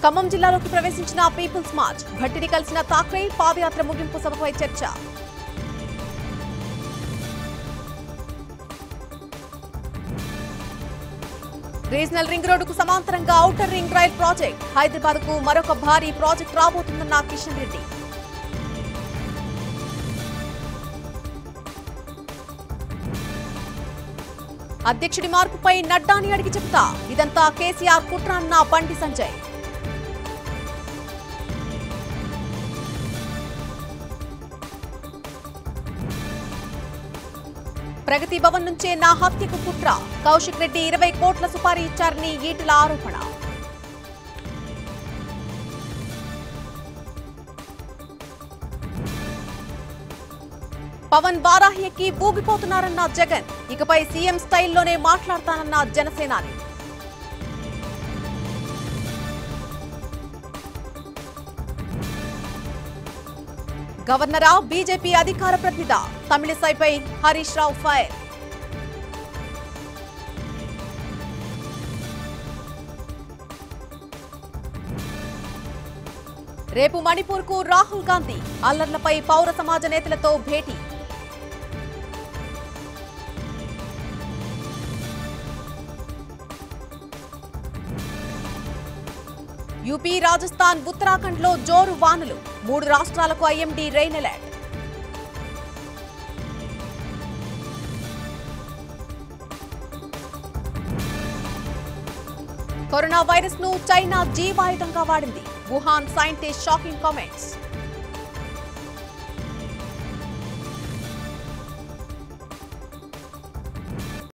ఖమ్మం జిల్లాలోకి ప్రవేశించిన peoples March భట్టిని కలిసిన థాక్రే పాదయాత్ర ముగింపు సభపై చర్చ రీజనల్ రింగ్ రోడ్డుకు సమాంతరంగా outer ring rail project Hyderabad కు మరొక భారీ ప్రాజెక్ట్ రాబోతుందన్న కిషన్ రెడ్డి అధ్యక్షుడి మార్పుపై నడ్డాని అడిగి చెప్తా ఇదంతా కేసీఆర్ కుట్ర అన్న బండి సంజయ్ ప్రగతి భవన్ నుంచే నా హత్యకు కుట్ర కౌశిక్ రెడ్డి ఇరవై కోట్ల సుపారీ ఇచ్చారని ఈటల ఆరోపణ పవన్ వారాహి ఎక్కి ఊగిపోతున్నారన్న జగన్ ఇకపై సీఎం స్టైల్లోనే మాట్లాడతానన్న జనసేనాని గవర్నరా బీజేపీ అధికార ప్రతినిధ తమిళిసైపై హరీష్ రావు ఫైర్ రేపు మణిపూర్ కు రాహుల్ గాంధీ అల్లర్లపై పౌర సమాజ నేతలతో భేటీ యూపీ రాజస్థాన్ ఉత్తరాఖండ్ లో జోరు వానులు మూడు రాష్ట్రాలకు IMD rain alert corona virus ను చైనా జీవాయుధంగా వాడింది వుహాన్ సైంటిస్ట్ షాకింగ్ కామెంట్స్